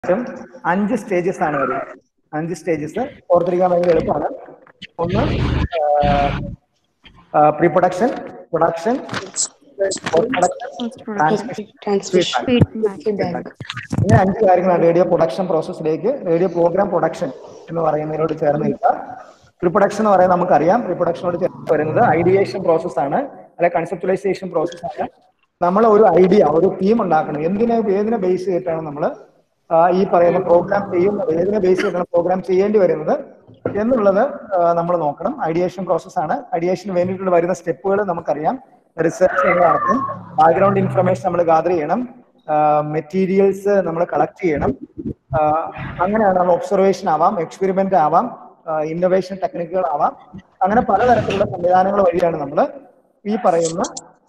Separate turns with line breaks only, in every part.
ഉം അഞ്ച് സ്റ്റേജസ് ആണ് വരുന്നത് അഞ്ച് സ്റ്റേജസ് ഓർത്തിരിക്കാൻ ഭയങ്കര എളുപ്പമാണ് ഒന്ന് pre production production
transmission feedback
ഇങ്ങനെ അഞ്ച് കാര്യങ്ങളാണ് റേഡിയോ പ്രൊഡക്ഷൻ പ്രോസസ്സിലേക്ക് റേഡിയോ പ്രോഗ്രാം പ്രൊഡക്ഷൻ എന്ന് പറയുന്നതിനോട് ചേർന്ന് നിൽക്കുക പ്രീ പ്രൊഡക്ഷൻ എന്ന് പറയുന്നത് നമുക്കറിയാം പ്രീ പ്രൊഡക്ഷനോട് ചേർന്ന് വരുന്നത് ഐഡിയേഷൻ പ്രോസസ് ആണ് അല്ലെ കൺസെപ്റ്റലൈസേഷൻ പ്രോസസ് ആണ് നമ്മൾ ഒരു ഐഡിയ ഒരു തീം ഉണ്ടാക്കണം എന്തിനെ ഏതിനെ ബേസ് ചെയ്തിട്ടാണ് നമ്മൾ ഈ പറയുന്ന പ്രോഗ്രാം ചെയ്യുന്നത് ഏതിനെ ബേസ് ചെയ്തിട്ടാണ് പ്രോഗ്രാം ചെയ്യേണ്ടി വരുന്നത് എന്നുള്ളത് നമ്മൾ നോക്കണം ഐഡിയേഷൻ പ്രോസസ് ആണ് ഐഡിയേഷന് വേണ്ടിയിട്ടുള്ള വരുന്ന സ്റ്റെപ്പുകൾ നമുക്കറിയാം റിസർച്ച് നടത്തും ബാക്ക്ഗ്രൗണ്ട് ഇൻഫർമേഷൻ നമ്മൾ ഗാദർ ചെയ്യണം മെറ്റീരിയൽസ് നമ്മൾ കളക്ട് ചെയ്യണം ആഹ് അങ്ങനെയാണ് നമ്മൾ ഒബ്സർവേഷൻ ആവാം എക്സ്പെരിമെന്റ് ആവാം ഇന്നോവേഷൻ ടെക്നിക്കുകൾ ആവാം അങ്ങനെ പലതരത്തിലുള്ള സംവിധാനങ്ങൾ വഴിയാണ് നമ്മൾ ഈ പറയുന്ന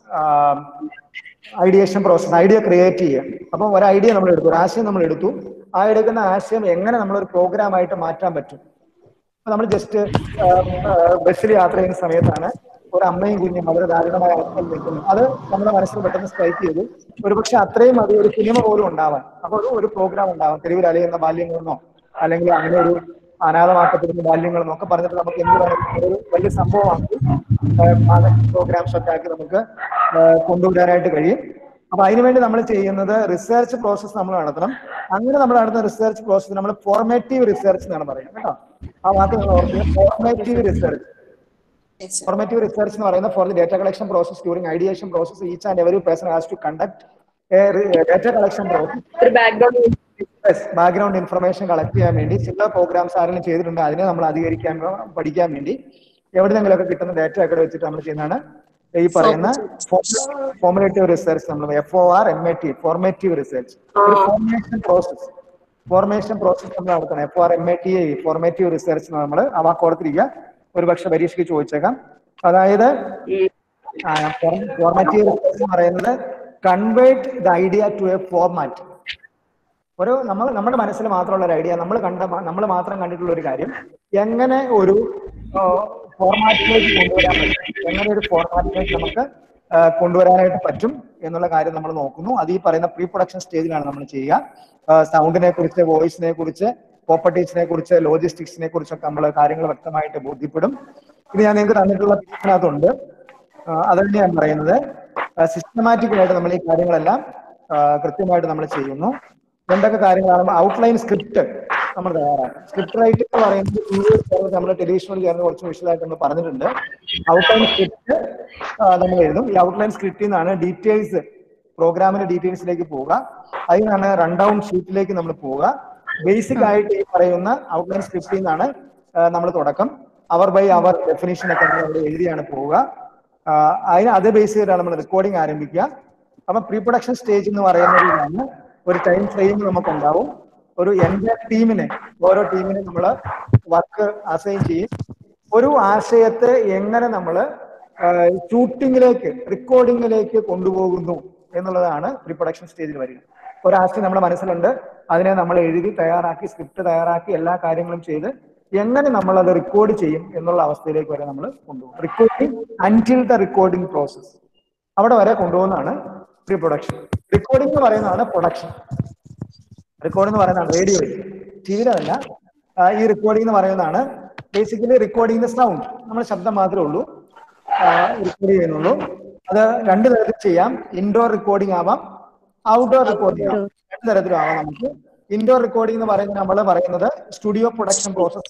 ഐഡിയേഷൻ പ്രോസസ് ഐഡിയ ക്രിയേറ്റ് ചെയ്യുക അപ്പോൾ ഒരു ഐഡിയ നമ്മൾ എടുത്തു ഒരു ആശയം നമ്മൾ എടുത്തു ആ എടുക്കുന്ന ആശയം എങ്ങനെ നമ്മൾ ഒരു പ്രോഗ്രാം ആയിട്ട് മാറ്റാൻ പറ്റും നമ്മൾ ജസ്റ്റ് ബസ്സിൽ യാത്ര ചെയ്യുന്ന സമയത്താണ് ഒരു അമ്മയും കുഞ്ഞും വളരെ ദാരുണമായ അവസ്ഥയിൽ നിൽക്കുന്നു അത് നമ്മുടെ മനസ്സിൽ പെട്ടെന്ന് സ്ട്രൈക്ക് ചെയ്തു ഒരുപക്ഷെ അത്രയും അത് ഒരു സിനിമ പോലും ഉണ്ടാവാൻ അപ്പോൾ ഒരു ഒരു പ്രോഗ്രാം ഉണ്ടാവാം തെരുവിൽ അലയുന്ന ബാല്യങ്ങളെന്നോ അല്ലെങ്കിൽ അങ്ങനെ ഒരു അനാഥമാക്കപ്പെടുന്ന ബാല്യങ്ങളെന്നോ ഒക്കെ പറഞ്ഞിട്ട് നമുക്ക് എന്ത് വേണം ഒരു വലിയ സംഭവമാക്കി പ്രോഗ്രാംസ് ഒക്കെ ആക്കി നമുക്ക് കൊണ്ടുവരാനായിട്ട് കഴിയും അപ്പൊ അതിനുവേണ്ടി നമ്മൾ ചെയ്യുന്നത് റിസർച്ച് പ്രോസസ്സ് നമ്മൾ നടത്തണം അങ്ങനെ നമ്മൾ നടത്തുന്ന റിസർച്ച് പ്രോസസ്സ് നമ്മൾ ഫോർമേറ്റീവ് റിസർച്ച് എന്നാണ് പറയുന്നത് കേട്ടോ ആ വാക്ക് നിങ്ങൾ ഓർക്കുക ഫോർമേറ്റീവ് റിസർച്ച് ഫോർമേറ്റീവ് റിസർച്ച് എന്ന് പറയുന്നത് for the data collection process during ideation process each and every person has to conduct data collection process
ഒരു ബാക്ക്ഗ്രൗണ്ട്
ബാക്ക്ഗ്രൗണ്ട് ഇൻഫർമേഷൻ കളക്ട് ചെയ്യാൻ വേണ്ടി ചില പ്രോഗ്രാംസ് ആരെങ്കിലും ചെയ്തിട്ടുണ്ട് അതിനെ നമ്മൾ അധികരിക്കാൻ പഠിക്കാൻ വേണ്ടി എവിടെന്നെങ്കിലൊക്കെ കിട്ടുന്ന ഡേറ്റ ഒക്കെ വെച്ചിട്ട് നമ്മൾ ചെയ്യുന്നതാണ് ഈ പറയുന്ന ഫോർമുലേറ്റീവ് റിസർച്ച് നമ്മൾ F O R M A T formative research ഒരു ഫോർമേഷൻ പ്രോസസ് ഫോർമേഷൻ പ്രോസസ് നമ്മൾ നടത്തണം F R M A T formative research നമ്മൾ ആ വാക്ക് ഓർത്തിരിക്കുക ഒരു പക്ഷെ പരീക്ഷയ്ക്ക് ചോദിച്ചേക്കാം അതായത് ഫോർമാറ്റീവ് റിസർച്ച് എന്ന് പറയുന്നത് convert the idea to a format ഒരു നമ്മൾ നമ്മുടെ മനസ്സിൽ മാത്രമുള്ള ഒരു ഐഡിയ നമ്മൾ കണ്ട നമ്മൾ മാത്രം കണ്ടിട്ടുള്ള ഒരു കാര്യം എങ്ങനെ ഒരു ഫോർമാറ്റിലേക്ക് കൊണ്ടുവരാൻ പറ്റും എങ്ങനെ ഒരു ഫോർമാറ്റിലേക്ക് നമുക്ക് കൊണ്ടുവരാനായിട്ട് പറ്റും എന്നുള്ള കാര്യം നമ്മൾ നോക്കുന്നു അത് ഈ പറയുന്ന പ്രീ പ്രൊഡക്ഷൻ സ്റ്റേജിലാണ് നമ്മൾ ചെയ്യുക സൗണ്ടിനെ കുറിച്ച് വോയിസിനെ കുറിച്ച് പ്രോപ്പർട്ടീസിനെ കുറിച്ച് ലോജിസ്റ്റിക്സിനെ കുറിച്ചൊക്കെ നമ്മൾ കാര്യങ്ങൾ വ്യക്തമായിട്ട് ബോധ്യപ്പെടും ഇത് ഞാൻ നിങ്ങൾക്ക് തന്നിട്ടുള്ള പിന്നകത്തുണ്ട് അതുകൊണ്ട് ഞാൻ പറയുന്നത് സിസ്റ്റമാറ്റിക് ആയിട്ട് നമ്മൾ ഈ കാര്യങ്ങളെല്ലാം കൃത്യമായിട്ട് നമ്മൾ ചെയ്യുന്നു എന്തൊക്കെ കാര്യങ്ങളാണ് ഔട്ട്ലൈൻ സ്ക്രിപ്റ്റ് നമ്മൾ തയ്യാറാക്കും സ്ക്രിപ്റ്റ് റൈറ്റിംഗ് എന്ന് പറയുന്നത് നമ്മൾ ടെലിവിഷനിൽ ചേർന്ന് കുറച്ച് വിഷയമായിട്ട് നമ്മൾ പറഞ്ഞിട്ടുണ്ട് ഔട്ട്ലൈൻ സ്ക്രിപ്റ്റ് നമ്മൾ എഴുതും ഈ ഔട്ട്ലൈൻ സ്ക്രിപ്റ്റിൽ നിന്നാണ് ഡീറ്റെയിൽസ് പ്രോഗ്രാമിന്റെ ഡീറ്റെയിൽസിലേക്ക് പോവുക അതിൽ നിന്നാണ് റൺ ഡൗൺ ഷീറ്റിലേക്ക് നമ്മൾ പോവുക ബേസിക് ആയിട്ട് ഈ പറയുന്ന ഔട്ട്ലൈൻ സ്ക്രിപ്റ്റിൽ നിന്നാണ് നമ്മൾ തുടക്കം അവർ ബൈ അവർ ഡെഫിനേഷൻ ഒക്കെ നമ്മൾ അവിടെ എഴുതിയാണ് പോവുക അതിന് അത് ബേസ് ചെയ്തിട്ടാണ് നമ്മൾ റെക്കോർഡിംഗ് ആരംഭിക്കുക അപ്പൊ പ്രീ പ്രൊഡക്ഷൻ സ്റ്റേജ് എന്ന് പറയുന്നതിലാണ് ഒരു ടൈം ഫ്രെയിം നമുക്കുണ്ടാവും ഒരു എൻ്റെ ടീമിനെ ഓരോ ടീമിനെ നമ്മൾ വർക്ക് അസൈൻ ചെയ്യും ഒരു ആശയത്തെ എങ്ങനെ നമ്മൾ ഷൂട്ടിങ്ങിലേക്ക് റെക്കോർഡിങ്ങിലേക്ക് കൊണ്ടുപോകുന്നു എന്നുള്ളതാണ് പ്രീ പ്രൊഡക്ഷൻ സ്റ്റേജിൽ വരിക ഒരാശയം നമ്മുടെ മനസ്സിലുണ്ട് അതിനെ നമ്മൾ എഴുതി തയ്യാറാക്കി സ്ക്രിപ്റ്റ് തയ്യാറാക്കി എല്ലാ കാര്യങ്ങളും ചെയ്ത് എങ്ങനെ നമ്മൾ അത് റെക്കോർഡ് ചെയ്യും എന്നുള്ള അവസ്ഥയിലേക്ക് വരെ നമ്മൾ കൊണ്ടുപോകും recording until the recording process അവിടെ വരെ കൊണ്ടുപോകുന്നതാണ് പ്രീ പ്രൊഡക്ഷൻ റെക്കോർഡിംഗ് എന്ന് പറയുന്നതാണ് പ്രൊഡക്ഷൻ റെക്കോർഡ് എന്ന് പറയുന്നതാണ് റേഡിയോ ടി വിയിലല്ല ഈ റെക്കോർഡിംഗ് എന്ന് പറയുന്നതാണ് ബേസിക്കലി റെക്കോർഡിംഗ് സൗണ്ട് നമ്മൾ ശബ്ദം മാത്രമേ ഉള്ളൂ റെക്കോർഡ് ചെയ്യുന്നുള്ളൂ അത് രണ്ട് തരത്തിൽ ചെയ്യാം ഇൻഡോർ റെക്കോർഡിംഗ് ആവാം ഔട്ട്ഡോർ റെക്കോർഡിംഗ് ആവാം രണ്ട് തരത്തിലും ആവാം നമുക്ക് ഇൻഡോർ റെക്കോർഡിംഗ് എന്ന് പറയുന്നത് നമ്മൾ പറയുന്നത് സ്റ്റുഡിയോ പ്രൊഡക്ഷൻ പ്രോസസ്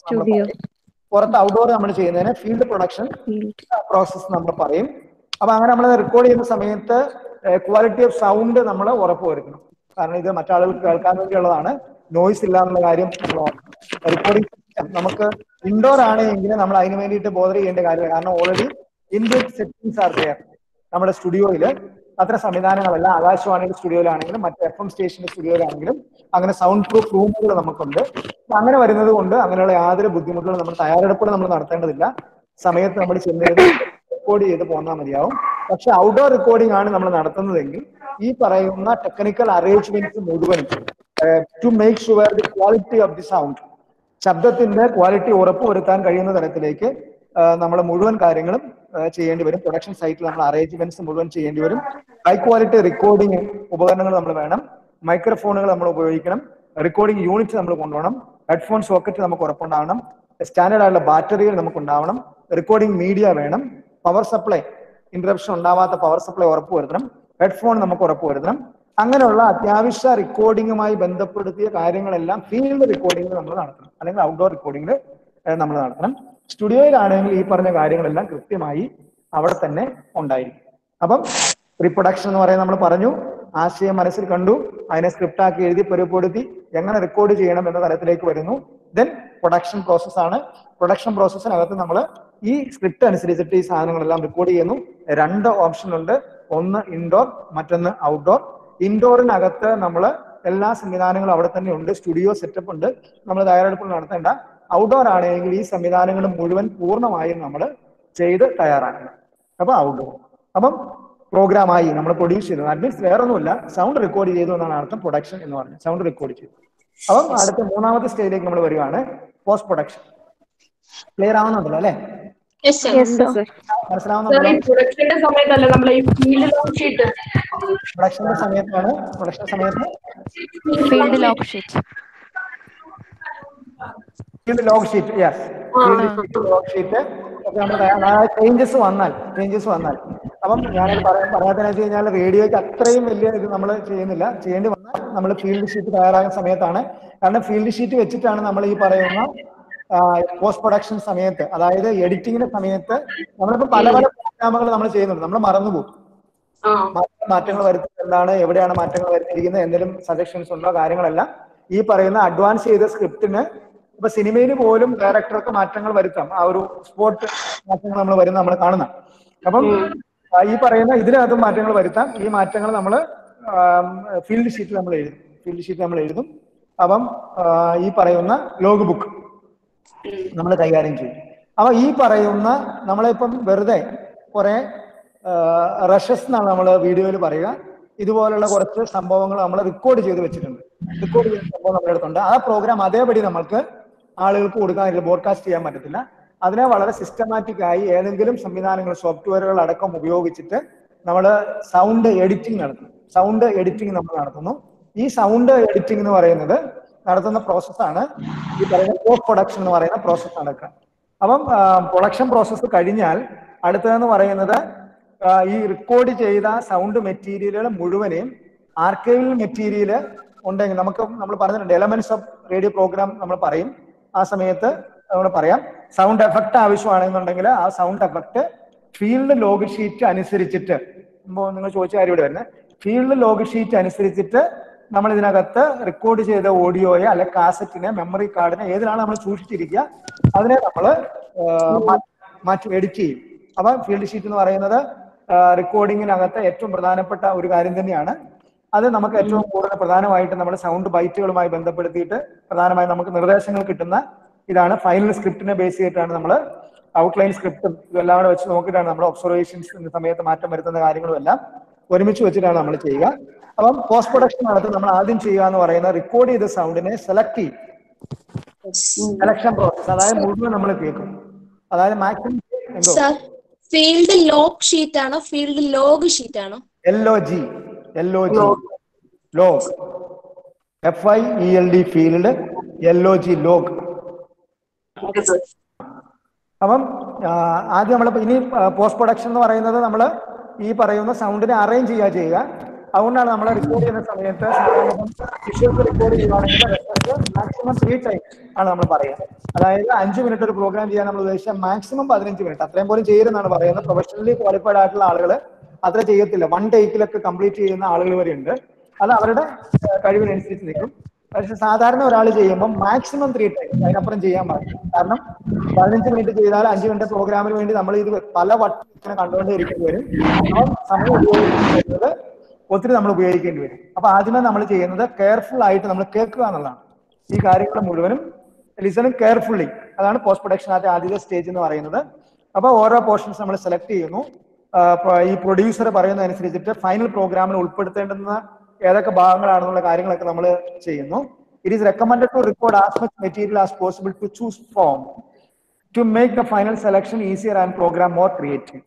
പുറത്ത് ഔട്ട്ഡോർ നമ്മൾ ചെയ്യുന്നതിന് ഫീൽഡ് പ്രൊഡക്ഷൻ പ്രോസസ് നമ്മൾ പറയും അപ്പൊ അങ്ങനെ നമ്മൾ റെക്കോർഡ് ചെയ്യുന്ന സമയത്ത് ക്വാളിറ്റി ഓഫ് സൗണ്ട് നമ്മൾ ഉറപ്പുവരുത്തണം കാരണം ഇത് മറ്റാളുകൾക്ക് കേൾക്കാൻ വേണ്ടിയുള്ളതാണ് നോയ്സ് ഇല്ല എന്നുള്ള കാര്യം റെക്കോർഡിംഗ് നമുക്ക് ഇൻഡോർ ആണെങ്കിൽ നമ്മൾ അതിന് വേണ്ടിയിട്ട് ബോധർ ചെയ്യേണ്ട കാര്യമില്ല കാരണം already inbuilt settings are there നമ്മുടെ സ്റ്റുഡിയോയിൽ അത്ര സംവിധാനങ്ങളല്ല ആകാശവാണിയുടെ സ്റ്റുഡിയോയിലാണെങ്കിലും മറ്റ് എഫ് എം സ്റ്റേഷന്റെ സ്റ്റുഡിയോയിലാണെങ്കിലും അങ്ങനെ സൗണ്ട് പ്രൂഫ് റൂമുകൾ നമുക്കുണ്ട് അങ്ങനെ വരുന്നത് കൊണ്ട് അങ്ങനെയുള്ള യാതൊരു ബുദ്ധിമുട്ടുകളും നമ്മൾ തയ്യാറെടുപ്പുകൾ നമ്മൾ നടത്തേണ്ടതില്ല സമയത്ത് നമ്മൾ ചെന്നിരുന്ന് റെക്കോർഡ് ചെയ്ത് പോന്നാൽ മതിയാവും പക്ഷെ ഔട്ട്ഡോർ റെക്കോർഡിംഗ് ആണ് നമ്മൾ നടത്തുന്നതെങ്കിൽ ഈ പറയുന്ന ടെക്നിക്കൽ അറേഞ്ച്മെന്റ്സ് മുഴുവനും to make sure the quality of the sound ശബ്ദത്തിന്റെ ക്വാളിറ്റി ഉറപ്പുവരുത്താൻ കഴിയുന്ന തരത്തിലേക്ക് നമ്മൾ മുഴുവൻ കാര്യങ്ങളും ചെയ്യേണ്ടി വരും പ്രൊഡക്ഷൻ സൈറ്റിൽ നമ്മൾ അറേഞ്ച്മെന്റ്സ് മുഴുവൻ ചെയ്യേണ്ടി വരും ഹൈ ക്വാളിറ്റി റെക്കോർഡിംഗ് ഉപകരണങ്ങൾ നമ്മൾ വേണം മൈക്രോഫോണുകൾ നമ്മൾ ഉപയോഗിക്കണം റെക്കോർഡിംഗ് യൂണിറ്റ് നമ്മൾ കൊണ്ടുപോകണം ഹെഡ്ഫോൺ സോക്കറ്റ് നമുക്ക് ഉറപ്പുണ്ടാവണം സ്റ്റാൻഡേർഡ് ആയിട്ടുള്ള ബാറ്ററികൾ നമുക്ക് ഉണ്ടാവണം റെക്കോർഡിംഗ് മീഡിയ വേണം പവർ സപ്ലൈ ഇന്ററപ്ഷൻ ഉണ്ടാവാത്ത പവർ സപ്ലൈ ഉറപ്പുവരുത്തണം ഹെഡ്ഫോൺ നമുക്ക് ഉറപ്പുവരുത്തണം അങ്ങനെയുള്ള അത്യാവശ്യ റെക്കോർഡിങ്ങുമായി ബന്ധപ്പെടുത്തിയ കാര്യങ്ങളെല്ലാം ഫീൽഡ് റെക്കോർഡിംഗ് നമ്മൾ നടത്തണം അല്ലെങ്കിൽ ഔട്ട്ഡോർ റെക്കോർഡിംഗ് നമ്മൾ നടത്തണം സ്റ്റുഡിയോയിലാണെങ്കിൽ ഈ പറഞ്ഞ കാര്യങ്ങളെല്ലാം കൃത്യമായി അവിടെ തന്നെ ഉണ്ടായിരിക്കും അപ്പം റീപ്രൊഡക്ഷൻ എന്ന് പറയുന്നത് നമ്മൾ പറഞ്ഞു ആശയം മനസ്സിൽ കണ്ടു അതിനെ സ്ക്രിപ്റ്റ് ആക്കി എഴുതി പരുപ്പെടുത്തി എങ്ങനെ റെക്കോർഡ് ചെയ്യണം എന്ന തലത്തിലേക്ക് വരുന്നു ദെൻ പ്രൊഡക്ഷൻ പ്രോസസ് ആണ് പ്രൊഡക്ഷൻ പ്രോസസ്സിനകത്ത് നമ്മൾ ഈ സ്ക്രിപ്റ്റ് അനുസരിച്ചിട്ട് ഈ സാധനങ്ങളെല്ലാം റെക്കോർഡ് ചെയ്യുന്നു രണ്ട് ഓപ്ഷൻ ഉണ്ട് ഒന്ന് ഇൻഡോർ മറ്റൊന്ന് ഔട്ട്ഡോർ ഇൻഡോറിനകത്ത് നമ്മൾ എല്ലാ സംവിധാനങ്ങളും അവിടെ തന്നെ ഉണ്ട് സ്റ്റുഡിയോ സെറ്റപ്പ് ഉണ്ട് നമ്മൾ തയ്യാറെടുപ്പ് നടത്തേണ്ട ഔട്ട്ഡോർ ആണെങ്കിൽ ഈ സംവിധാനങ്ങൾ മുഴുവൻ പൂർണ്ണമായും നമ്മൾ ചെയ്ത് തയ്യാറാക്കണം അപ്പൊ ഔട്ട്ഡോർ അപ്പം പ്രോഗ്രാമായി നമ്മൾ പ്രൊഡ്യൂസ് ചെയ്തു ദാറ്റ് മീൻസ് വേറെ ഒന്നുമില്ല സൗണ്ട് റെക്കോർഡ് ചെയ്തു എന്നാണ് അർത്ഥം പ്രൊഡക്ഷൻ എന്ന് പറഞ്ഞത് സൗണ്ട് റെക്കോർഡ് ചെയ്തു അപ്പം അടുത്ത മൂന്നാമത്തെ സ്റ്റേജിലേക്ക് നമ്മൾ വരികയാണ് പോസ്റ്റ് പ്രൊഡക്ഷൻ ക്ലിയർ ആവുന്നുണ്ടല്ലോ അല്ലെ
Yes, sir.
Yes, sir.
Sir,
മനസ്സിലാവുന്നുണ്ടല്ലോ
ഈ പ്രൊഡക്ഷന്റെ സമയത്തല്ല നമ്മൾ ഈ ഫീൽഡ് ലോഞ്ച് ചെയ്തിട്ട്
പ്രൊഡക്ഷന്റെ സമയത്താണ് പ്രൊഡക്ഷൻ സമയത്ത്
Field log sheet.
Field log sheet yes field sheet log sheet ഒക്കെ നമ്മൾ ചേഞ്ചസ് വന്നാൽ ചേഞ്ചസ് വന്നാൽ അപ്പം ഞാനത് പറയാൻ പറയാത്തതെന്ന് വെച്ച് കഴിഞ്ഞാൽ റേഡിയോയ്ക്ക് അത്രയും വലിയ ഇത് നമ്മൾ ചെയ്യുന്നില്ല ചെയ്യേണ്ടി വന്നാൽ നമ്മൾ ഫീൽഡ് ഷീറ്റ് തയ്യാറാകുന്ന സമയത്താണ് കാരണം ഫീൽഡ് ഷീറ്റ് വെച്ചിട്ടാണ് നമ്മൾ ഈ പറയുന്ന പോസ്റ്റ് പ്രൊഡക്ഷൻ സമയത്ത് അതായത് എഡിറ്റിങ്ങിന്റെ സമയത്ത് നമ്മളിപ്പോ പല പല പ്രോഗ്രാമുകൾ നമ്മൾ ചെയ്യുന്നുണ്ട് നമ്മൾ മറന്നുപോകും
ആ
മാറ്റ- മാറ്റങ്ങൾ വരുത്തുന്നത് എന്താണ് എവിടെയാണ് മാറ്റങ്ങൾ വരുത്തിയിരിക്കുന്നത് എന്തെങ്കിലും സജഷൻസ് ഉണ്ടോ കാര്യങ്ങളെല്ലാം ഈ പറയുന്ന അഡ്വാൻസ് ചെയ്ത സ്ക്രിപ്റ്റിന് ഇപ്പൊ സിനിമയിൽ പോലും ഡയറക്ടർക്ക് മാറ്റങ്ങൾ വരുത്താം ആ ഒരു സ്പോട്ട് മാറ്റങ്ങൾ നമ്മൾ വരുന്ന നമ്മൾ കാണുന്ന അപ്പം ആ, ഈ പറയുന്ന ഇതിനകത്തും മാറ്റങ്ങൾ വരുത്താം ഈ മാറ്റങ്ങൾ നമ്മൾ ഫീൽഡ് ഷീറ്റ് നമ്മൾ എഴുതും ഫീൽഡ് ഷീറ്റ് നമ്മൾ എഴുതും അപ്പം ആ, ഈ പറയുന്ന ലോഗ് ബുക്ക് നമ്മൾ കൈകാര്യം ചെയ്യും അപ്പൊ ഈ പറയുന്ന നമ്മളിപ്പം വെറുതെ കുറെ റഷസ് എന്നാണ് നമ്മൾ വീഡിയോയിൽ പറയുക ഇതുപോലുള്ള കുറച്ച് സംഭവങ്ങൾ നമ്മൾ റെക്കോർഡ് ചെയ്ത് വെച്ചിട്ടുണ്ട് റെക്കോർഡ് ചെയ്ത സംഭവം നമ്മുടെ അടുത്തുണ്ട് ആ പ്രോഗ്രാം അതേപടി നമുക്ക് ആളുകൾക്ക് കൊടുക്കാൻ ബോഡ്കാസ്റ്റ് ചെയ്യാൻ പറ്റത്തില്ല അതിനെ വളരെ സിസ്റ്റമാറ്റിക് ആയി ഏതെങ്കിലും സംവിധാനങ്ങൾ സോഫ്റ്റ്വെയറുകൾ അടക്കം ഉപയോഗിച്ചിട്ട് നമ്മൾ സൗണ്ട് എഡിറ്റിംഗ് നടത്തും സൗണ്ട് എഡിറ്റിംഗ് നമ്മൾ നടത്തുന്നു ഈ സൗണ്ട് എഡിറ്റിംഗ് എന്ന് പറയുന്നത് നടത്തുന്ന പ്രോസസ്സാണ് ഈ പറയുന്ന പോസ്റ്റ് പ്രൊഡക്ഷൻ എന്ന് പറയുന്ന പ്രോസസ്സ് നടക്കുക അപ്പം പ്രൊഡക്ഷൻ പ്രോസസ്സ് കഴിഞ്ഞാൽ അടുത്തതെന്ന് പറയുന്നത് ആ, ഈ റെക്കോർഡ് ചെയ്ത സൗണ്ട് മെറ്റീരിയലുകൾ മുഴുവനെയും ആർക്കൈവൽ മെറ്റീരിയൽ ഉണ്ടെങ്കിൽ നമുക്ക് നമ്മൾ പറഞ്ഞിട്ടുണ്ട് എലമെന്റ്സ് ഓഫ് റേഡിയോ പ്രോഗ്രാം നമ്മൾ പറയും ആ സമയത്ത് നമ്മൾ പറയാം സൗണ്ട് എഫക്റ്റ് ആവശ്യമാണെന്നുണ്ടെങ്കിൽ ആ sound effect field log sheet അനുസരിച്ചിട്ട് ഇപ്പോ നിങ്ങൾ ചോദിച്ച കാര്യം ഇവിടെ വരുന്നത് ഫീൽഡ് ലോഗ് ഷീറ്റ് അനുസരിച്ചിട്ട് നമ്മൾ ഇതിനകത്ത് റെക്കോർഡ് ചെയ്ത ഓഡിയോയെ അല്ലെ കാസറ്റിനെ മെമ്മറി കാർഡിനെ ഏതിലാണ് നമ്മൾ സൂക്ഷിച്ചിരിക്കുക അതിനെ നമ്മൾ മാറ്റി എഡിറ്റ് ചെയ്യും അപ്പൊ ഫീൽഡ് ഷീറ്റ് എന്ന് പറയുന്നത് റെക്കോർഡിങ്ങിനകത്ത് ഏറ്റവും പ്രധാനപ്പെട്ട ഒരു കാര്യം തന്നെയാണ് അത് നമുക്ക് ഏറ്റവും കൂടുതൽ പ്രധാനമായിട്ട് നമ്മുടെ സൗണ്ട് ബൈറ്റുകളുമായി ബന്ധപ്പെടുത്തിയിട്ട് പ്രധാനമായും നമുക്ക് നിർദ്ദേശങ്ങൾ കിട്ടുന്ന ഇതാണ് ഫൈനൽ സ്ക്രിപ്റ്റിനെ ബേസ് ചെയ്തിട്ടാണ് നമ്മൾ ഔട്ട്ലൈൻ സ്ക്രിപ്റ്റും ഇതെല്ലാം കൂടെ വെച്ച് നോക്കിയിട്ടാണ് നമ്മൾ ഒബ്സർവേഷൻസ് സമയത്ത് മാറ്റം വരുത്തുന്ന കാര്യങ്ങളും എല്ലാം ഒരുമിച്ച് വെച്ചിട്ടാണ് നമ്മൾ ചെയ്യുക അപ്പം പോസ്റ്റ് പ്രൊഡക്ഷനകത്ത് നമ്മൾ ആദ്യം ചെയ്യുക എന്ന് പറയുന്ന റെക്കോർഡ് ചെയ്ത സൗണ്ടിനെ സെലക്ട് ചെയ്യും സെലക്ഷൻ പ്രോസസ് അതായത് മുഴുവൻ നമ്മൾ കേൾക്കും അതായത് മാക്സിമം എന്തോ
സർ ഫീൽഡ് ലോക്ക് ഷീറ്റ് ആണോ ഫീൽഡ് ലോഗ് ഷീറ്റ് ആണോ
L O G L O G log F I E L D field L O G log
okay sir
അപ്പം ആ, ആദ്യം നമ്മൾ ഇനി പോസ്റ്റ് പ്രൊഡക്ഷൻ എന്ന് പറയുന്നത് നമ്മൾ ഈ പറയുന്ന സൗണ്ടിനെ അറേഞ്ച് ചെയ്യുക ചെയ്യുക അതുകൊണ്ടാണ് നമ്മൾ റെക്കോർഡ് ചെയ്യുന്ന സമയത്ത് വിഷ്വൽസ് റെക്കോർഡ് ചെയ്യുകയാണെങ്കിൽ മാക്സിമം ത്രീ ടൈംസ് ആണ് നമ്മൾ പറയുക അതായത് അഞ്ച് മിനിറ്റ് ഒരു പ്രോഗ്രാം ചെയ്യാൻ നമ്മൾ ഉദ്ദേശിച്ച മാക്സിമം പതിനഞ്ച് മിനിറ്റ് അത്രയും പോലും ചെയ്യരുതെന്നാണ് പറയുന്നത് പ്രൊഫഷണലി ക്വാളിഫൈഡ് ആയിട്ടുള്ള ആളുകൾ അത്ര ചെയ്യത്തില്ല വൺ ടേക്കിലൊക്കെ കംപ്ലീറ്റ് ചെയ്യുന്ന ആളുകൾ വരെ ഉണ്ട് അത് അവരുടെ ആ, കഴിവിനനുസരിച്ച് നിൽക്കും പക്ഷെ സാധാരണ ഒരാൾ ചെയ്യുമ്പോൾ മാക്സിമം ത്രീ ടൈംസ് അതിനപ്പുറം ചെയ്യാൻ പാടില്ല കാരണം പതിനഞ്ച് മിനിറ്റ് ചെയ്താൽ അഞ്ച് മിനിറ്റ് പ്രോഗ്രാമിന് വേണ്ടി നമ്മൾ ഇത് പല വട്ടം ഇങ്ങനെ കണ്ടുകൊണ്ടേ ഇരിക്കേണ്ടി വരും അപ്പം സമയം ഉപയോഗിക്കുന്നത് ഒത്തിരി നമ്മൾ ഉപയോഗിക്കേണ്ടി വരും അപ്പൊ ആദ്യമേ നമ്മൾ ചെയ്യുന്നത് കെയർഫുൾ ആയിട്ട് നമ്മൾ കേൾക്കുക എന്നുള്ളതാണ് ഈ കാര്യങ്ങൾ മുഴുവനും ലിസണിങ് കെയർഫുള്ളി അതാണ് പോസ്റ്റ് പ്രൊഡക്ഷനകത്തെ ആദ്യത്തെ സ്റ്റേജ് എന്ന് പറയുന്നത് അപ്പൊ ഓരോ പോർഷൻസ് നമ്മൾ സെലക്ട് ചെയ്യുന്നു ആ, ഇപ്പൊ ഈ പ്രൊഡ്യൂസർ പറയുന്നതനുസരിച്ചിട്ട് ഫൈനൽ പ്രോഗ്രാമിൽ ഉൾപ്പെടുത്തേണ്ടുന്ന ഏതൊക്കെ ഭാഗങ്ങളാണെന്നുള്ള കാര്യങ്ങളൊക്കെ നമ്മൾ ചെയ്യുന്നു it is recommended to record as much material as possible to choose from to make the final selection easier and program more creative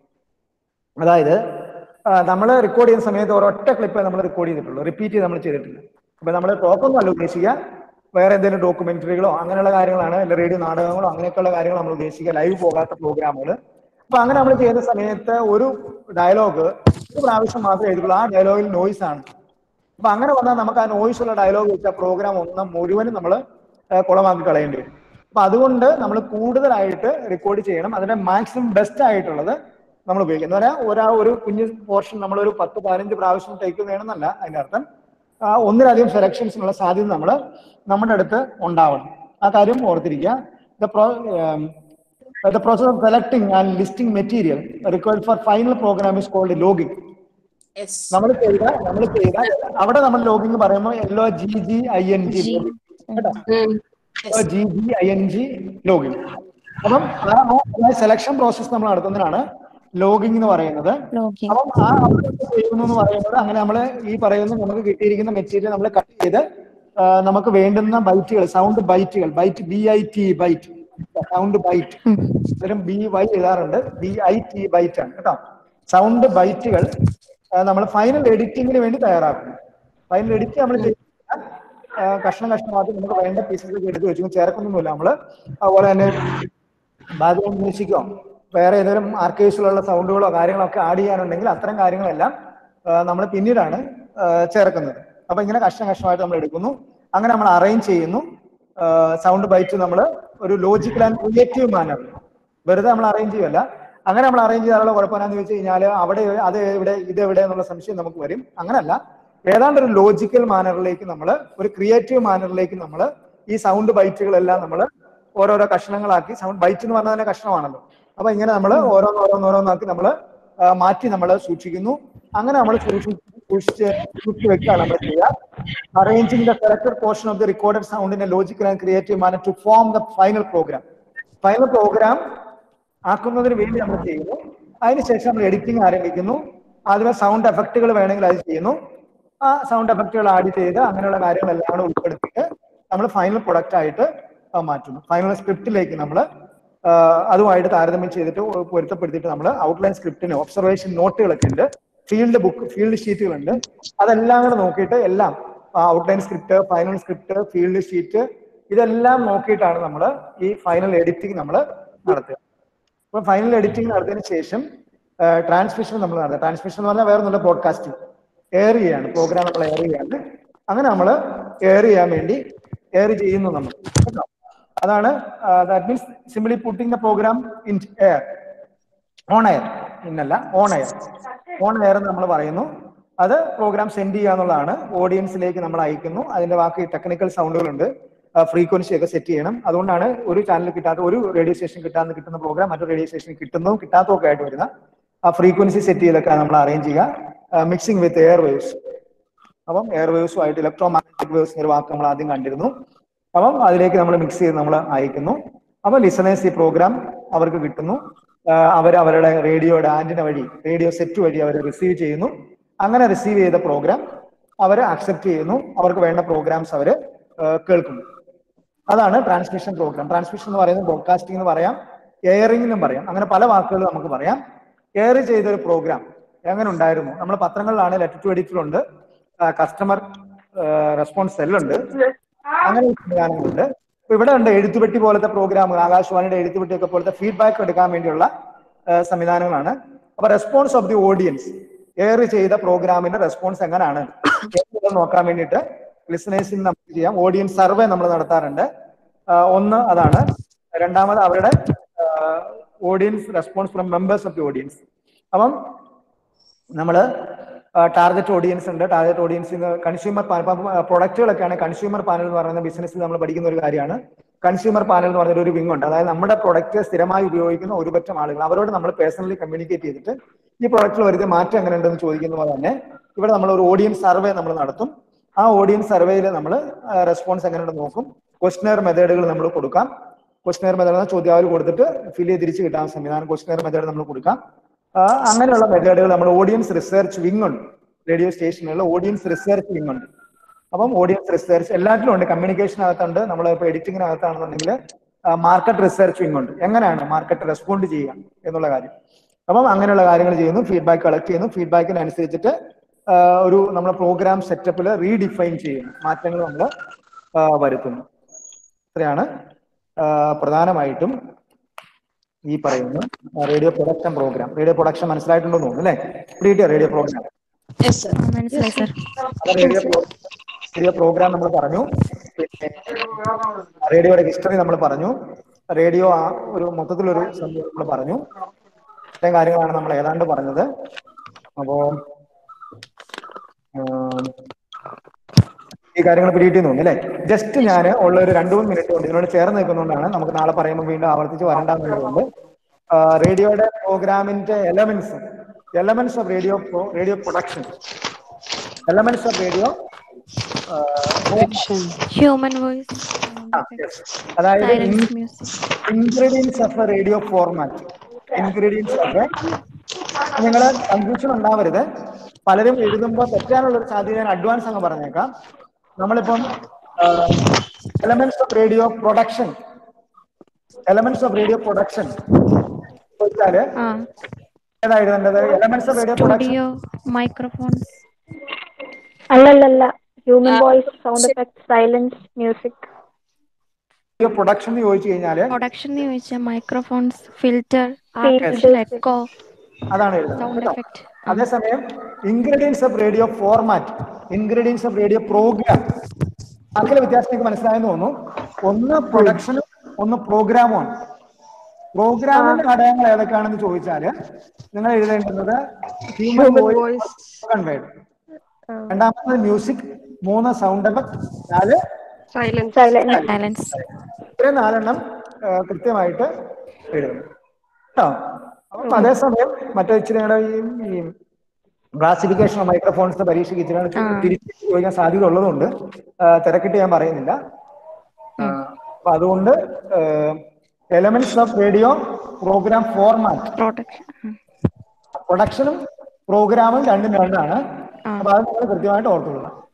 അതായത് നമ്മൾ റെക്കോർഡ് ചെയ്യുന്ന സമയത്ത് ഒരൊറ്റ ക്ലിപ്പേ നമ്മൾ റെക്കോർഡ് ചെയ്തിട്ടുള്ളൂ റിപ്പീറ്റ് ചെയ്ത് നമ്മൾ ചെയ്തിട്ടില്ല ഇപ്പൊ നമ്മൾ ടോക്കൊന്നും അല്ല ഉദ്ദേശിക്കുക വേറെ എന്തെങ്കിലും ഡോക്യുമെന്ററികളോ അങ്ങനെയുള്ള കാര്യങ്ങളാണ് അല്ല റേഡിയോ നാടകങ്ങളോ അങ്ങനെയൊക്കെയുള്ള കാര്യങ്ങൾ നമ്മൾ ഉദ്ദേശിക്കുക ലൈവ് പോകാത്ത പ്രോഗ്രാമുകൾ അപ്പൊ അങ്ങനെ നമ്മൾ ചെയ്യുന്ന സമയത്ത് ഒരു ഡയലോഗ് ഒരു പ്രാവശ്യം മാത്രമേ എഴുതുള്ളൂ ആ ഡയലോഗിൽ നോയ്സ് ആണ് അപ്പൊ അങ്ങനെ വന്നാൽ നമുക്ക് ആ നോയ്സ് ഉള്ള ഡയലോഗ് വെച്ച പ്രോഗ്രാം ഒന്ന് മുഴുവനും നമ്മൾ കുളമാക്കി കളയേണ്ടി വരും അപ്പൊ അതുകൊണ്ട് നമ്മൾ കൂടുതലായിട്ട് റെക്കോർഡ് ചെയ്യണം അതിന്റെ മാക്സിമം ബെസ്റ്റ് ആയിട്ടുള്ളത് നമ്മൾ ഉപയോഗിക്കും എന്ന് പറഞ്ഞാൽ ഒരാ ഒരു കുഞ്ഞു പോർഷൻ നമ്മൾ ഒരു പത്ത് പതിനഞ്ച് പ്രാവശ്യം ടേക്ക് വേണമെന്നല്ല അതിന്റെ അർത്ഥം ആ, ഒന്നിലധികം സെലക്ഷൻസിനുള്ള സാധ്യത നമ്മൾ നമ്മുടെ അടുത്ത് ഉണ്ടാവണം ആ കാര്യം ഓർത്തിരിക്കുക the pro the process of selecting and listing material required for final program is called logging
yes
നമ്മൾ ചെയ്ത നമ്മൾ ചെയ്ത അവിടെ നമ്മൾ ലോഗിങ് പറയുമ്പോൾ L O G G I N G കേട്ടോ G G I N G logging അപ്പം ആ സെലക്ഷൻ പ്രോസസ് നമ്മൾ നടത്തുന്നതിനാണ് ലോഗിങ് എന്ന് പറയുന്നത്
ലോഗിൻ
അപ്പം ആ ചെയ്യുന്നു എന്ന് പറയുന്നത് അങ്ങനെ നമ്മൾ ഈ പറയുന്ന നമുക്ക് കിട്ടിയിരിക്കുന്ന മെറ്റീരിയൽ നമ്മൾ കട്ട് ചെയ്ത് ആ, നമുക്ക് വേണ്ടുന്ന ബൈറ്റുകൾ സൗണ്ട് ബൈറ്റുകൾ byte B I T byte sound byte ഇതിലും ബി വൈ എഴുതാറുണ്ട് ബി ഐ ടി ബൈറ്റ് ആണ് കേട്ടോ സൗണ്ട് ബൈറ്റുകൾ നമ്മൾ ഫൈനൽ എഡിറ്റിങ്ങിന് വേണ്ടി തയ്യാറാക്കുന്നു ഫൈനൽ എഡിറ്റ് നമ്മൾ ചെയ്യുന്ന ആ, കഷ്ണം കഷ്ണമാക്കി നമുക്ക് വേണ്ട പീസസ് എടുത്ത് വെച്ചു ചേർക്കുന്നൊന്നുമില്ല നമ്മള് അതുപോലെ തന്നെ ബാക്ക്ഗ്രൗണ്ട് മ്യൂസിക്കോ വേറെ ഏതെങ്കിലും ആർക്കൈവ്സിലുള്ള സൗണ്ടുകളോ കാര്യങ്ങളോ ഒക്കെ ആഡ് ചെയ്യാനുണ്ടെങ്കിൽ അത്തരം കാര്യങ്ങളെല്ലാം നമ്മൾ പിന്നീടാണ് ആ, ചേർക്കുന്നത് അപ്പൊ ഇങ്ങനെ കഷ്ണം കഷ്ണമായിട്ട് നമ്മൾ എടുക്കുന്നു അങ്ങനെ നമ്മൾ അറേഞ്ച് ചെയ്യുന്നു സൗണ്ട് ബൈറ്റ് നമ്മൾ ഒരു ലോജിക്കൽ ആൻഡ് ക്രിയേറ്റീവ് മാനർ വെറുതെ നമ്മൾ അറേഞ്ച് ചെയ്യുമല്ല അങ്ങനെ നമ്മൾ അറേഞ്ച് ചെയ്യാനുള്ള കുഴപ്പമെന്നാന്ന് വെച്ച് കഴിഞ്ഞാൽ അവിടെ അത് എവിടെ ഇത് എവിടെ എന്നുള്ള സംശയം നമുക്ക് വരും അങ്ങനല്ല ഏതാണ്ട് ഒരു ലോജിക്കൽ മാനറിലേക്ക് നമ്മൾ ഒരു ക്രിയേറ്റീവ് മാനറിലേക്ക് നമ്മൾ ഈ സൗണ്ട് ബൈറ്റുകളെല്ലാം നമ്മൾ ഓരോരോ കഷ്ണങ്ങളാക്കി സൗണ്ട് ബൈറ്റ് എന്ന് പറഞ്ഞാൽ തന്നെ കഷ്ണമാണല്ലോ അപ്പൊ ഇങ്ങനെ നമ്മൾ ഓരോന്ന് ഓരോന്ന് ഓരോന്നാക്കി നമ്മൾ മാറ്റി നമ്മൾ സൂക്ഷിക്കുന്നു അങ്ങനെ നമ്മൾ സൂക്ഷിച്ച് സൂക്ഷിച്ച് സൂക്ഷിച്ച് വെക്കുകയാണ് നമ്മൾ ചെയ്യുക arranging the selected portion of the recorded sound in a logical and creative manner to form the final program final program ആക്കുന്നതിന് വേണ്ടി നമ്മൾ ചെയ്യുന്നു അതിനുശേഷം നമ്മൾ എഡിറ്റിംഗ് ആരംഭിക്കുന്നു അതിന് സൗണ്ട് എഫക്റ്റുകൾ വേണമെങ്കിൽ അത് ചെയ്യുന്നു ആ സൗണ്ട് എഫക്റ്റുകൾ ആഡ് ചെയ്ത് അങ്ങനെയുള്ള കാര്യങ്ങളെല്ലാം കൂടെ ഉൾപ്പെടുത്തിയിട്ട് നമ്മൾ ഫൈനൽ പ്രൊഡക്റ്റ് ആയിട്ട് ആ മാറ്റുന്നു ഫൈനൽ സ്ക്രിപ്റ്റിലേക്ക് നമ്മൾ അതുമായിട്ട് താരതമ്യം ചെയ്തിട്ട് പൊരുത്തപ്പെടുത്തിയിട്ട് നമ്മൾ ഔട്ട്ലൈൻ സ്ക്രിപ്റ്റിന് ഒബ്സർവേഷൻ നോട്ടുകളൊക്കെ ഉണ്ട് ഫീൽഡ് ബുക്ക് ഫീൽഡ് ഷീറ്റുകളുണ്ട് അതെല്ലാം കൂടെ നോക്കിയിട്ട് എല്ലാം outline script final script field sheet ഇതെല്ലാം നോക്കിയിട്ടാണ് നമ്മൾ ഈ ഫൈനൽ എഡിറ്റിംഗ് നമ്മൾ നടത്തുക അപ്പൊ ഫൈനൽ എഡിറ്റിംഗ് നടത്തിയതിനു ശേഷം ട്രാൻസ്മിഷൻ നമ്മൾ നടത്തുക ട്രാൻസ്മിഷൻ എന്ന് പറഞ്ഞാൽ വേറെ ഒന്നുമില്ല പോഡ്കാസ്റ്റിംഗ് എയർ ചെയ്യാണ് പ്രോഗ്രാം നമ്മൾ എയർ ചെയ്യാണ് അങ്ങനെ നമ്മൾ എയർ ചെയ്യാൻ വേണ്ടി എയർ ചെയ്യുന്നു നമ്മൾ കേട്ടോ അതാണ് that means simply putting the program in air on air ഇന്നല്ല ഓൺ എയർ ഓൺ എയർ എന്ന് നമ്മൾ പറയുന്നു അത് പ്രോഗ്രാം സെൻഡ് ചെയ്യുക എന്നുള്ളതാണ് ഓഡിയൻസിലേക്ക് നമ്മൾ അയക്കുന്നു അതിന്റെ ബാക്കി ടെക്നിക്കൽ സൗണ്ടുകളുണ്ട് ഫ്രീക്വൻസി ഒക്കെ സെറ്റ് ചെയ്യണം അതുകൊണ്ടാണ് ഒരു ചാനൽ കിട്ടാത്ത ഒരു റേഡിയോ സ്റ്റേഷൻ കിട്ടാതെ കിട്ടുന്ന പ്രോഗ്രാം മറ്റൊരു റേഡിയോ സ്റ്റേഷൻ കിട്ടുന്നതും കിട്ടാത്തതും ഒക്കെ ആയിട്ട് വരുന്ന ആ ഫ്രീക്വൻസി സെറ്റ് ചെയ്തൊക്കെ നമ്മൾ അറേഞ്ച് ചെയ്യുക മിക്സിംഗ് വിത്ത് എയർ വേവ്സ് അപ്പം എയർ വേവ്സുമായിട്ട് ഇലക്ട്രോ മാഗ്നറ്റിക് വേവ്സ് ഒരു വാക്ക് നമ്മൾ ആദ്യം കണ്ടിരുന്നു അപ്പം അതിലേക്ക് നമ്മൾ മിക്സ് ചെയ്ത് നമ്മൾ അയക്കുന്നു അപ്പൊ ലിസണേഴ്സ് ഈ പ്രോഗ്രാം അവർക്ക് കിട്ടുന്നു അവർ അവരുടെ റേഡിയോയുടെ ആന്റിന വഴി റേഡിയോ സെറ്റ് വഴി അവർ റിസീവ് ചെയ്യുന്നു അങ്ങനെ റിസീവ് ചെയ്ത പ്രോഗ്രാം അവർ അക്സെപ്റ്റ് ചെയ്യുന്നു അവർക്ക് വേണ്ട പ്രോഗ്രാംസ് അവർ കേൾക്കുന്നു അതാണ് ട്രാൻസ്മിഷൻ പ്രോഗ്രാം ട്രാൻസ്മിഷൻ എന്ന് പറയുന്നത് ബ്രോഡ്കാസ്റ്റിംഗ് എന്ന് പറയാം എയറിംഗ് എന്നും പറയാം അങ്ങനെ പല വാക്കുകൾ നമുക്ക് പറയാം എയർ ചെയ്ത ഒരു പ്രോഗ്രാം എങ്ങനെ ഉണ്ടായിരുന്നു നമ്മൾ പത്രങ്ങളിലാണ് ലെറ്റർ ടു എഡിറ്ററുണ്ട് കസ്റ്റമർ റെസ്പോൺസ് സെല്ലുണ്ട് അങ്ങനെ സംവിധാനങ്ങളുണ്ട് ഇപ്പൊ ഇവിടെ ഉണ്ട് എഴുത്തുപെട്ടി പോലത്തെ പ്രോഗ്രാമുകൾ ആകാശവാണിയുടെ എഴുത്തുപെട്ടി ഒക്കെ പോലത്തെ ഫീഡ്ബാക്ക് എടുക്കാൻ വേണ്ടിയുള്ള ആ, സംവിധാനങ്ങളാണ് അപ്പൊ response of the audience air ചെയ്ത പ്രോഗ്രാമിന്റെ റെസ്പോൺസ് എങ്ങനെയാണ് എന്നുള്ളത് നോക്കാൻ വേണ്ടിയിട്ട് ലിസണേഴ്സിന് നമുക്ക് ചെയ്യാം ഓഡിയൻസ് സർവേ നമ്മൾ നടത്താറുണ്ട് ആ, ഒന്ന് അതാണ് രണ്ടാമത് അവരുടെ audience response from members of the audience അപ്പം നമ്മൾ ടാർഗറ്റ് ഓഡിയൻസ് ഉണ്ട് ടാർഗറ്റ് ഓഡിയൻസിന് കൺസ്യൂമർ പ്രൊഡക്റ്റുകളൊക്കെയാണ് കൺസ്യൂമർ പാനൽ എന്ന് പറയുന്ന ബിസിനസ്സിൽ നമ്മൾ പഠിക്കുന്ന ഒരു കാര്യമാണ് കൺസ്യൂമർ പാനൽ എന്ന് പറഞ്ഞൊരു ഒരു വിങ് ഉണ്ട് അതായത് നമ്മുടെ പ്രൊഡക്റ്റ് സ്ഥിരമായി ഉപയോഗിക്കുന്ന ഒരുപറ്റം ആളുകൾ അവരോട് നമ്മൾ പേഴ്സണലി കമ്മ്യൂണിക്കേറ്റ് ചെയ്തിട്ട് ഈ പ്രൊഡക്റ്റിൽ വരുത്തിയ മാറ്റം എങ്ങനെ ഉണ്ടെന്ന് ചോദിക്കുന്ന പോലെ തന്നെ ഇവിടെ നമ്മൾ ഒരു ഓഡിയൻസ് സർവേ നമ്മൾ നടത്തും ആ ഓഡിയൻസ് സർവേയിൽ നമ്മൾ റെസ്പോൺസ് എങ്ങനെയുണ്ടെന്ന് നോക്കും ക്വസ്റ്റനർ മെത്തേഡുകൾ നമ്മൾ കൊടുക്കാം ക്വസ്റ്റനർ മെത്തേഡ് ചോദ്യാവലി കൊടുത്തിട്ട് ഫിൽ ചെയ്ത് തിരിച്ച് കിട്ടാൻ സംവിധാനം ക്വസ്റ്റനർ മെത്തേഡ് നമ്മൾ കൊടുക്കാം ആ, അങ്ങനെയുള്ള മെത്തേഡുകൾ നമ്മൾ ഓഡിയൻസ് റിസർച്ച് വിങ് ഉണ്ട് റേഡിയോ സ്റ്റേഷനിലുള്ള ഓഡിയൻസ് റിസർച്ച് വിങ് ഉണ്ട് അപ്പം ഓഡിയൻസ് റിസർച്ച് എല്ലാത്തിലും ഉണ്ട് കമ്മ്യൂണിക്കേഷനകത്തുണ്ട് നമ്മൾ ഇപ്പോൾ എഡിറ്റിങ്ങിനകത്താണെന്നുണ്ടെങ്കിൽ മാർക്കറ്റ് റിസർച്ച് വിങ് ഉണ്ട് എങ്ങനെയാണ് മാർക്കറ്റ് റെസ്പോണ്ട് ചെയ്യുക എന്നുള്ള കാര്യം അപ്പം അങ്ങനെയുള്ള കാര്യങ്ങൾ ചെയ്യുന്നു ഫീഡ്ബാക്ക് കളക്ട് ചെയ്യുന്നു ഫീഡ്ബാക്കിനനുസരിച്ചിട്ട് ആ, ഒരു നമ്മുടെ പ്രോഗ്രാം സെറ്റപ്പിൽ റീഡിഫൈൻ ചെയ്യുന്നു മാറ്റങ്ങൾ നമ്മൾ വരുത്തുന്നു ഇത്രയാണ് ആ, പ്രധാനമായിട്ടും ഈ പറയുന്ന radio production program radio production മനസ്സിലായിട്ടുണ്ടെന്ന് തോന്നുന്നു അല്ലേ കിട്ടിയ റേഡിയോ പ്രോഗ്രാം
യെസ് സർ
മനസ്സിലായി സർ
റേഡിയോ റേഡിയോ പ്രോഗ്രാം നമ്മൾ പറഞ്ഞു പിന്നെ റേഡിയോയുടെ ഹിസ്റ്ററി നമ്മൾ പറഞ്ഞു റേഡിയോ ആ ഒരു മൊത്തത്തിലൊരു സംഭവം നമ്മൾ പറഞ്ഞു ഇത്രയും കാര്യങ്ങളാണ് നമ്മൾ ഏതാണ്ട് പറഞ്ഞത് അപ്പോ ആം, ഈ കാര്യങ്ങൾ പിടികിട്ടി തോന്നി അല്ലേ ജസ്റ്റ് ഞാൻ ഉള്ള ഒരു രണ്ടു മൂന്ന് മിനിറ്റ് കൊണ്ട് ഇതിനോട് ചേർന്ന് നിൽക്കുന്നതുകൊണ്ടാണ് നമുക്ക് നാളെ പറയുമ്പോൾ വീണ്ടും ആവർത്തിച്ച് വരണ്ടെന്നുള്ളതുകൊണ്ട് റേഡിയോയുടെ പ്രോഗ്രാമിന്റെ elements elements of radio radio production elements of radio
human voice
അതായത്
silence music
ingredients of a radio format ingredients of നിങ്ങൾ കൺഫ്യൂഷൻ ഉണ്ടാവരുത് പലരും എഴുതുമ്പോൾ തെറ്റാനുള്ള ഒരു സാധ്യത ഞാൻ അഡ്വാൻസ് അങ്ങ് പറഞ്ഞേക്കാം നമ്മളിപ്പം elements of radio production elements of radio production ചോദിച്ചാല്
ആ
ഏതാ എഴുതേണ്ടത് elements of radio production
studio microphones
അല്ലല്ലല്ല human voice sound effect silence music
radio production എന്ന് ചോദിച്ചു കഴിഞ്ഞാല്
പ്രൊഡക്ഷൻ എന്ന് ചോദിച്ചാൽ മൈക്രോഫോൺസ് ഫിൽറ്റർ ആർട്ടിഫിഷ്യൽ എക്കോ
അതാണ് എഴുതുന്നത്
സൗണ്ട്
കേട്ടോ?
എഫക്ട്
അതേസമയം ingredients of radio format ingredients of radio program അതിലെ വ്യത്യാസം നിങ്ങൾക്ക് മനസ്സിലായെന്ന് തോന്നുന്നു ഒന്ന് പ്രൊഡക്ഷനും ഒന്ന് പ്രോഗ്രാമുമാണ് പ്രോഗ്രാമിന്റെ ഘടകങ്ങൾ ഏതൊക്കെയാണെന്ന് ചോദിച്ചാല് നിങ്ങൾ എഴുതേണ്ടുന്നത് ഹ്യൂമൻ വോയിസ് കൺവേഡ് രണ്ടാമത് മ്യൂസിക് മൂന്ന് സൗണ്ട് എഫക്ട് നാല്
സൈലൻസ്
സൈലൻസ്
ഇത്രയും നാലെണ്ണം ആ, കൃത്യമായിട്ട് എഴുതണം കേട്ടോ അപ്പൊ അതേസമയം മറ്റേ ഇച്ചിരി കൂടെ ഈ ഈ ക്ലാസിഫിക്കേഷൻ ഓഫ് മൈക്രോഫോൺസ് പരീക്ഷയ്ക്ക് ഇച്ചിരി കൂടെ തിരിച്ച് ചോദിക്കാൻ സാധ്യത ഉള്ളതുകൊണ്ട് ആ, തിരക്കിട്ട് ഞാൻ പറയുന്നില്ല ആ, അപ്പൊ അതുകൊണ്ട് elements of radio program format
production
പ്രൊഡക്ഷനും പ്രോഗ്രാമും രണ്ടും രണ്ടാണ് അപ്പൊ അത് നിങ്ങൾ കൃത്യമായിട്ട് ഓർത്തുകൊള്ളണം